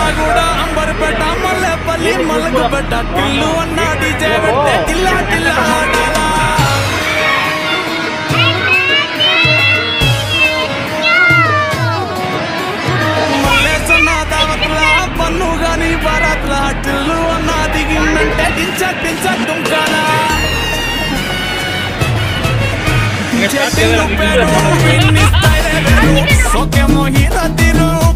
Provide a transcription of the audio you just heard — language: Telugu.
కూడా అంబర్పేట మల్లెపల్లి మలకపేట టిల్లు అన్న డీజే పెట్టే టిల్లా టిల్లా ఆడాలా మల్లేసన్న దావత్ల పన్ను గాని భారత్ల టిల్లు అన్న దిగిందంటే డించ డించ దుంకాలా చెట్టిల్లు పేరు విన్ని స్టైలే వేరు సోకేమో హీరో తీరు